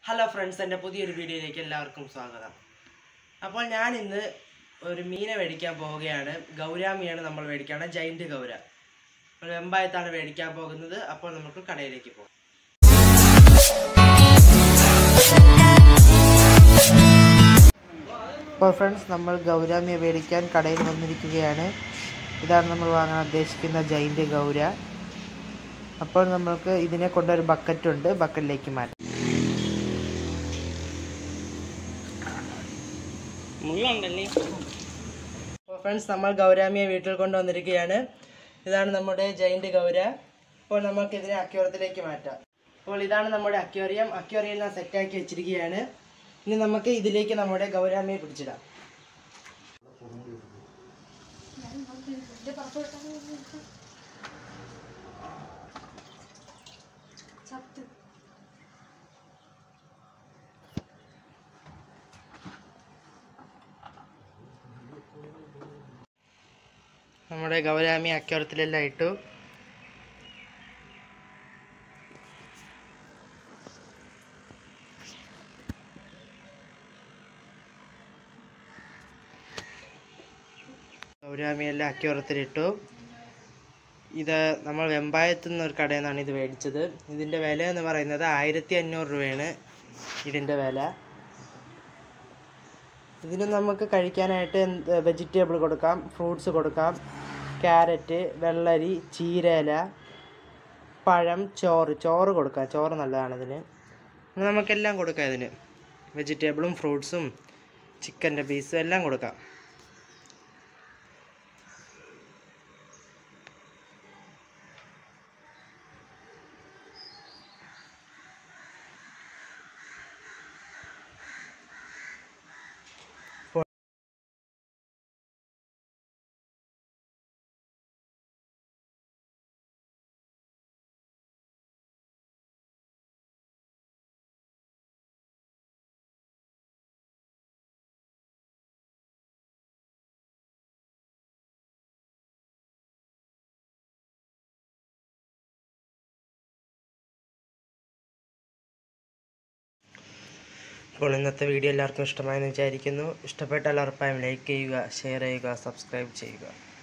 hello friends എൻ്റെ പുതിയൊരു വീഡിയോയിലേക്ക് എല്ലാവർക്കും സ്വാഗതം അപ്പോൾ ഞാൻ ഇന്ന് ഒരു മീനെ മേടിക്കാൻ പോവുകയാണ് ഗൗരാമിയാണ് നമ്മൾ മേടിക്കുകയാണ് ജൈൻറ്റ് ഗൗര ഒരു വെമ്പായത്താണ് മേടിക്കാൻ പോകുന്നത് അപ്പോൾ നമുക്ക് കടയിലേക്ക് പോകാം അപ്പോൾ ഫ്രണ്ട്സ് നമ്മൾ ഗൗരാമിയെ മേടിക്കാൻ കടയിൽ വന്നിരിക്കുകയാണ് ഇതാണ് നമ്മൾ വാങ്ങാൻ ഉദ്ദേശിക്കുന്ന ജൈൻറ്റ് ഗൗര അപ്പോൾ നമ്മൾക്ക് ഇതിനെ കൊണ്ടൊരു ബക്കറ്റ് ഉണ്ട് ബക്കറ്റിലേക്ക് മാറ്റാം മുള്ളുണ്ടല്ലേ അപ്പോൾ ഫ്രണ്ട്സ് നമ്മൾ ഗൗരാമിയെ വീട്ടിൽ കൊണ്ടുവന്നിരിക്കുകയാണ് ഇതാണ് നമ്മുടെ ജൈൻറ്റ് ഗൗര അപ്പോൾ നമുക്ക് ഇതിനെ അക്യോറത്തിലേക്ക് മാറ്റാം അപ്പോൾ ഇതാണ് നമ്മുടെ അക്യോറിയം അക്യോറിയം എല്ലാം സെറ്റാക്കി വെച്ചിരിക്കുകയാണ് ഇനി നമുക്ക് ഇതിലേക്ക് നമ്മുടെ ഗൗരാമിയെ പിടിച്ചിടാം നമ്മുടെ ഗൗരാമി അക്യോറത്തിലെല്ലാം ഇട്ടു ഗൗരാമിയെല്ലാം അക്യോറത്തിലിട്ടു ഇത് നമ്മൾ വെമ്പായത്തു നിന്ന് ഒരു കടയിൽ നിന്നാണ് ഇത് മേടിച്ചത് ഇതിൻ്റെ വില എന്ന് പറയുന്നത് ആയിരത്തി അഞ്ഞൂറ് രൂപയാണ് ഇതിൻ്റെ വില ഇതിന് നമുക്ക് കഴിക്കാനായിട്ട് വെജിറ്റബിൾ കൊടുക്കാം ഫ്രൂട്ട്സ് കൊടുക്കാം ക്യാരറ്റ് വെള്ളരി ചീരയില പഴം ചോറ് ചോറ് കൊടുക്കാം ചോറ് നല്ലതാണ് ഇതിന് പിന്നെ നമുക്കെല്ലാം കൊടുക്കാം ഇതിന് വെജിറ്റബിളും ഫ്രൂട്ട്സും ചിക്കൻ്റെ പീസും എല്ലാം കൊടുക്കാം അപ്പോൾ ഇന്നത്തെ വീഡിയോ എല്ലാവർക്കും ഇഷ്ടമായെന്ന് വിചാരിക്കുന്നു ഇഷ്ടപ്പെട്ട എല്ലാവർക്കും ലൈക്ക് ചെയ്യുക ഷെയർ ചെയ്യുക സബ്സ്ക്രൈബ് ചെയ്യുക